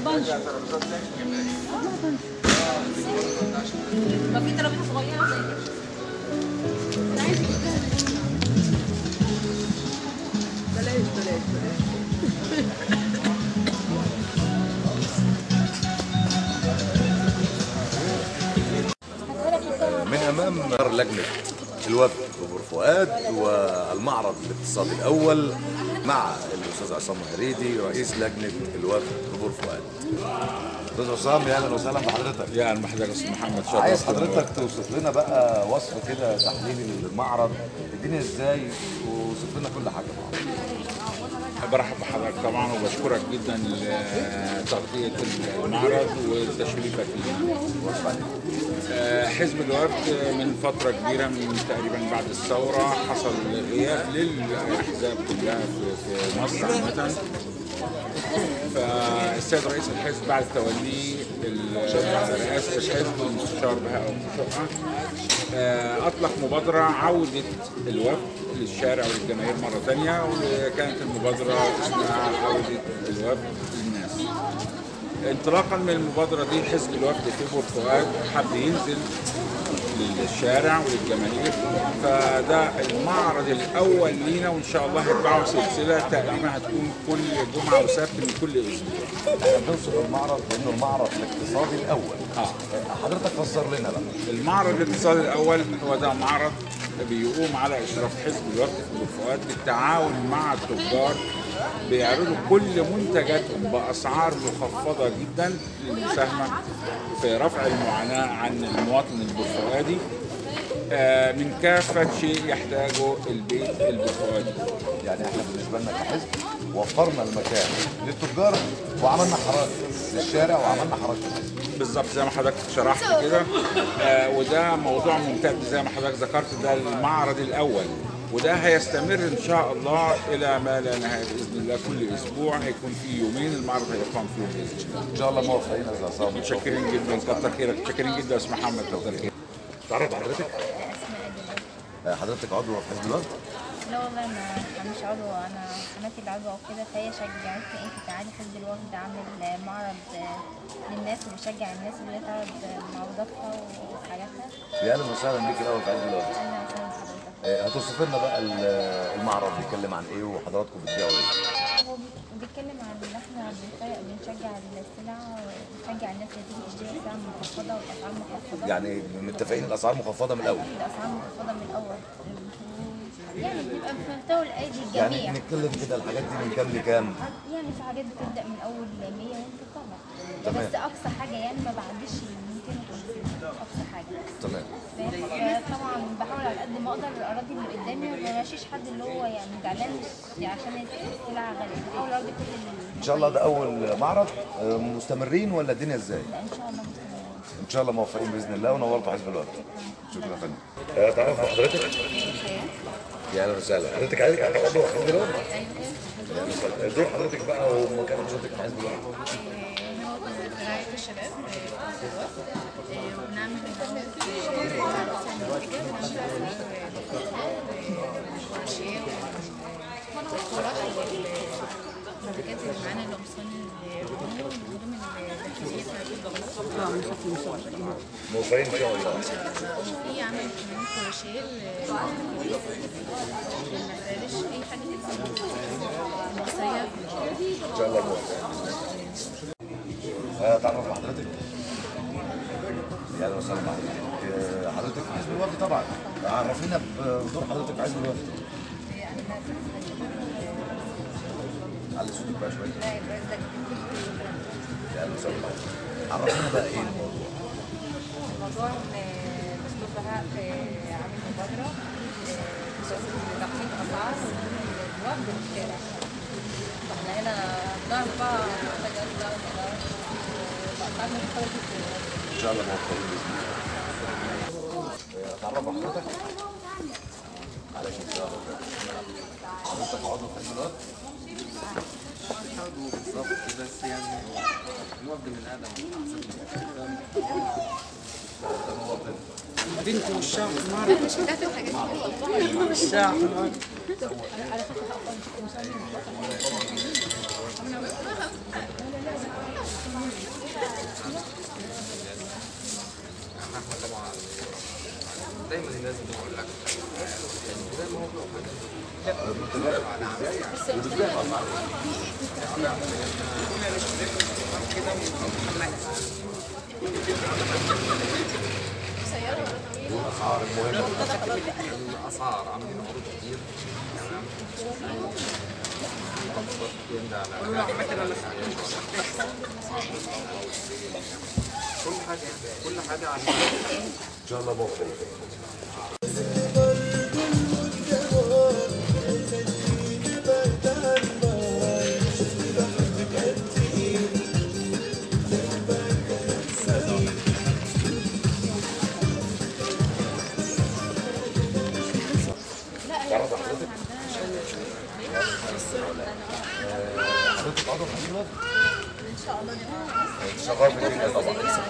بنش ما في ترابيزه صغيره زي كده أنا عايزة أجيبها. بلاش بلاش بلاش من امام لجنه الوفد وبور فؤاد والمعرض الاقتصادي الاول مع الاستاذ عصام هريدي رئيس لجنه الوفد وبور فؤاد. استاذ عصام يا اهلا وسهلا بحضرتك. يا المحضر اسمه محمد شرف عايز حضرتك توصف لنا بقى وصف كده تحليلي للمعرض الدنيا ازاي ووصف لنا كل حاجه مع بعض. برحب بحضرتك طبعا وبشكرك جدا لتغطية المعرض وتشريفك لينا. آه، حزب الوفد من فترة كبيرة من تقريبا بعد الثورة حصل غياب للأحزاب كلها في في مصر عامة فالسيد رئيس الحزب بعد توليه ال- رئاسة الحزب المستشار بهاء أبو شقة آه، أطلق مبادرة عودة الوفد للشارع وللجماهير مرة تانية وكانت المبادرة اسمها عودة الوفد للناس انطلاقا من المبادرة دي حزب الوفد في بور فؤاد حب ينزل للشارع وللجماهير فده المعرض الاول لينا وان شاء الله هيتبعوا سلسله تقريبا هتكون كل جمعه وسبت من كل اسبوع احنا بنوصف المعرض بانه المعرض الاقتصادي الاول. اه حضرتك فسر لنا بقى. المعرض الاقتصادي الاول هو ده معرض بيقوم على اشراف حزب الوفد في بور فؤاد بالتعاون مع التجار بيعرضوا كل منتجاتهم باسعار مخفضه جدا للمساهمه في رفع المعاناه عن المواطن البرفؤادي آه، من كافه شيء يحتاجه البيت البرفؤادي يعني احنا بالنسبه لنا كحزب وفرنا المكان للتجار وعملنا حراك للشارع وعملنا حراك للحزب. بالظبط زي ما حضرتك شرحت كده آه وده موضوع ممتد زي ما حضرتك ذكرت ده المعرض الاول وده هيستمر ان شاء الله الى ما لا نهايه باذن الله كل اسبوع هيكون في يومين المعرض هيقام فيهم باذن الله ان شاء الله موفقين يا استاذ عصام متشكرين جدا كتر خيرك متشكرين جدا يا استاذ محمد كتر خيرك تعرف حضرتك آه، حضرتك عضو في حزب الوفد لا والله انا أنا مش عضوة انا حماتي العضوة وكده فهي شجعتني انت تعالي حزب الوفد عامل معرض آه، للناس وبيشجع الناس اللي هي تعرض معروضاتها وحاجاتها يا اهلا وسهلا بيك الاول في حزب الوفد انا عشان حضرتك آه، هتوصف لنا بقى ال- المعرض بيتكلم عن ايه وحضراتكم بتبيعوا ايه هو بي- بيتكلم عن ان احنا بنف- بنشجع السلع ونشجع الناس اللي تيجي تشتري سلع مخفضة والاسعار مخفضة يعني متفقين الاسعار مخفضه من الاول الاسعار مخفضة من الاول يعني بيبقى في مستوى الايدي يعني الجميع نتكلم كده الحاجات دي من كام لكام يعني في حاجات بتبدا من اول 100 وانت طالع تمام. بس اقصى حاجه يعني ما بعديش ال 250 اقصى حاجه تمام فاهم؟ فطبعا بحاول على قد ما اقدر اراضي اللي قدامي وما ماشيش حد اللي هو يعني زعلان مش عشان السلعه غاليه بحاول ارضي كل اللي ان شاء الله ده اول معرض آه، مستمرين ولا الدنيا ازاي لا ان شاء الله مستمرين ان شاء الله موفقين باذن الله ونورتوا حزب الوفد شكرا يا فندم آه، تعرف حضرتك يا اهلا وسهلا حضرتك عايز عضو في حزب الوفد يا أهلا وسهلا. دور حضرتك بقى ومكان حضرتك في حزب الوفد هو رعاية الشباب في الوقت وبنعمل ندوات منتجة ونشتغل ورشات وفرح والمنتجات اللي معانا القمصان الرومي والهدوم الداخلية بتاعت البنات موفقين ان شاء الله وفي عمل كمان كروشيه للمفارش أي حاجة مصرية ان شاء الله موفقين آه، تعرف حضرتك يا اهلا وسهلا بحضرتك آه، حضرتك في حزب الوفد طبعا عرفينا بدور حضرتك في حزب الوفد على صوتك بقى شويه يا اهلا وسهلا بحضرتك عرفينا بقى ايه الموضوع الموضوع ان دكتور بهاء آه، عامل مبادره آه، تخفيض اسعار الوفد في الشارع فاحنا هنا بنعرف بقى منتجات بقى وكده باسعار مختلفه جدا ان شاء الله موفقين باذن الله آه، تعرف حضرتك عليكم السلام حضرتك عضو في حزب الوفد عضو بالظبط بس يعني الوفد من ادم ده موفق بنت والشعب مرة مش بتاعت الحاجات دي الشعب دايما لازم نقول لك زي ما هو الاسعار المهمه الاسعار عاملين عروض كتير تمام كل حاجه كل حاجه عن ان شاء الله موفق حضرتك عضو في الوفد؟ ان شاء الله تشرفي بينا طبعا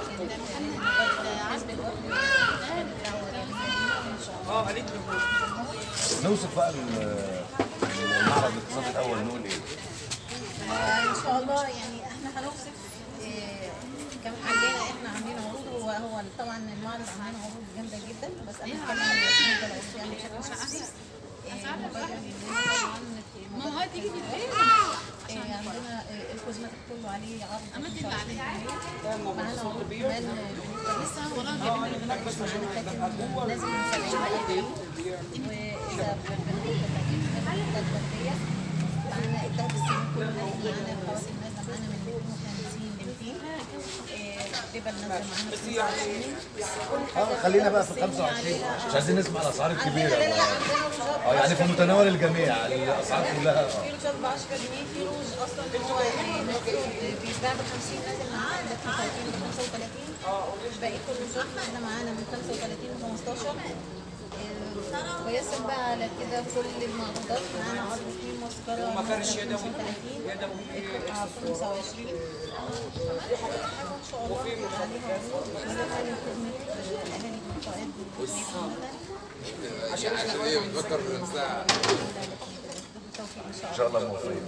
نوصف بقى ال- المعرض الاقتصادي الاول نقول ايه؟ ان شاء الله يعني احنا هنوصف آه، كم حاجه احنا عاملين عروض هو هو طبعا المعرض عاملين عروض جامده جدا بس انا هتكلم عن الاسماء الرئيسيه يعني بشكل شخصي آه، موبايل الجديد طبعا ما هو تيجي بالليل آه، عندنا آه، الكوزماتيك كله عليه عرض 25% معانا عروض كمان آه، لسه وراها جايبين معانا لكن لازم نسوي عليه واذا بنقول التأكيد من الداتا البرديه معانا الدهب السنين كله معانا الخواص نازله معانا من 250 ل 200 آه، دبل نازله معانا ب 25 اه خلينا بقى في 25 مش عايزين نسمع الاسعار الكبيره لا لا اه عندنا روجات آه، يعني في متناول الجميع الاسعار كلها اه في روجات ب 10 جنيه في روج اصلا هو يعني نازل بيتباع ب 50 نازل معاه ده 35 و 35 بقيه الروجات احنا معانا من 35 ل 15 آه، ويصل بقى على كده كل المعروضات معانا عرض فيه مسكرة مفرش يدوي 35 25 ان شاء الله عليها عروض كلها لخدمة الاهالي والقائد ان شاء الله موفقين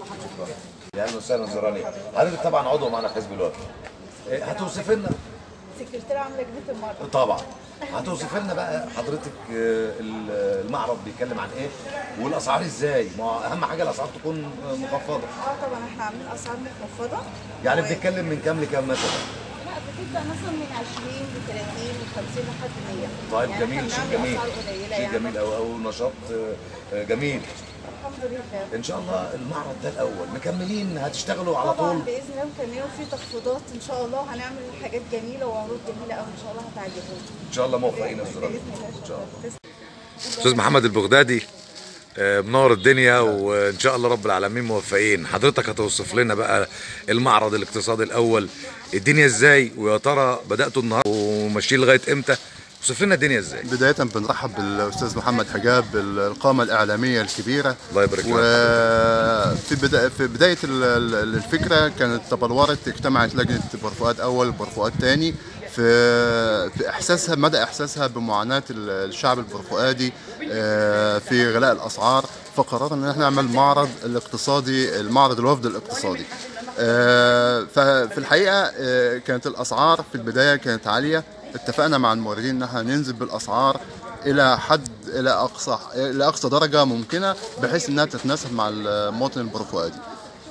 يا اهلا وسهلا زراني حضرتك طبعا عضو معنا في حزب الوفد إيه، هتوصف لنا سكرتيرة عاملة جنيه المرة طبعا هتوصف لنا بقى حضرتك آه، ال- المعرض بيتكلم عن ايه والاسعار ازاي ما هو اهم حاجه الاسعار تكون آه، مخفضه اه طبعا احنا عاملين اسعار مخفضه يعني بنتكلم من كام لكام مثلا لا بتبدا مثلا من 20 ل 30 ل 50 لحد 100 طيب يعني جميل احنا شيء بنعمل جميل اسعار قليله شيء يعني جميل او او نشاط آه، آه، جميل الحمد لله ان شاء الله المعرض ده الاول مكملين هتشتغلوا على طبعا طول باذن الله مكملين في تخفيضات ان شاء الله هنعمل حاجات جميله وعروض جميله قوي ان شاء الله هتعجبهم ان شاء الله موفقين يا استاذ باذن الله ان شاء الله تسلم. استاذ محمد البغدادي آه، منور الدنيا وان شاء الله رب العالمين موفقين حضرتك هتوصف لنا بقى المعرض الاقتصادي الاول الدنيا ازاي ويا ترى بداتوا النهارده وماشيين لغايه امتى وصف لنا الدنيا ازاي بداية بنرحب بالأستاذ محمد حجاب القامة الإعلامية الكبيرة الله يبارك لك وفي بدا في بداية ال- ال- الفكرة كانت تبلورت اجتمعت لجنة برفوات أول وبرفوات تاني في في إحساسها مدى إحساسها بمعاناة ال- الشعب البرفؤادي آه، في غلاء الأسعار فقررنا إن احنا نعمل معرض الاقتصادي المعرض الوفد الاقتصادي آه، ففي الحقيقة آه، كانت الأسعار في البداية كانت عالية اتفقنا مع الموردين ان احنا ننزل بالاسعار الى حد الى اقصى الى اقصى درجه ممكنه بحيث انها تتناسب مع المواطن البرفؤادي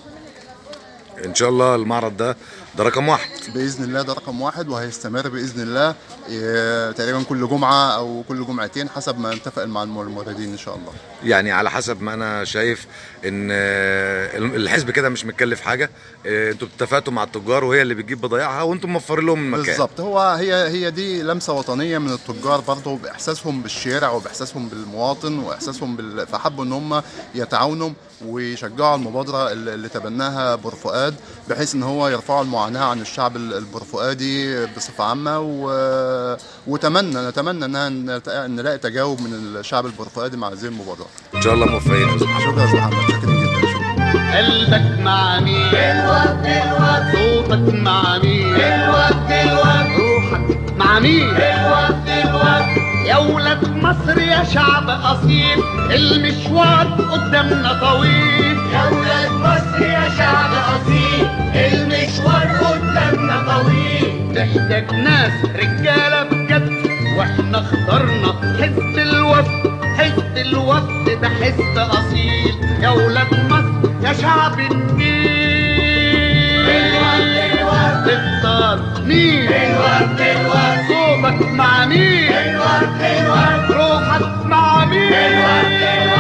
ان شاء الله المعرض ده ده رقم واحد باذن الله ده رقم واحد وهيستمر باذن الله إيه، تقريبا كل جمعه او كل جمعتين حسب ما نتفق مع الموردين ان شاء الله يعني على حسب ما انا شايف ان آه، الحزب كده مش متكلف حاجه آه، انتوا اتفقتوا مع التجار وهي اللي بتجيب بضايعها وانتم موفرين لهم المكان بالظبط هو هي هي دي لمسه وطنيه من التجار برضه باحساسهم بالشارع وباحساسهم بالمواطن واحساسهم بال... فحبوا ان هم يتعاونوا ويشجعوا المبادره اللي اللي تبناها برفؤاد بحيث ان هو يرفعوا المعاناه عن الشعب ال- البرفؤادي بصفه عامه و... وتمنى نتمنى انها نت- نلاقي تجاوب من الشعب البرفؤادي مع هذه المبادره ان شاء الله موفقين يا أستاذ محمد. شكرا يا أستاذ محمد شكرا جدا شكرا قلبك مع مين صوتك مع مين روحك مع مع مين الوقت الوقت يا ولاد مصر يا شعب اصيل المشوار قدامنا طويل يا ولاد مصر يا شعب اصيل المشوار قدامنا طويل نحتاج ناس رجاله بجد واحنا اخترنا حزب الوفد حزب الوفد ده حزب اصيل يا ولاد مصر يا شعب النيل الوفد الوفد اختار مين الوفد الوفد صوتك مع مين الوفد الوفد روحك مع مين الوفد الوفد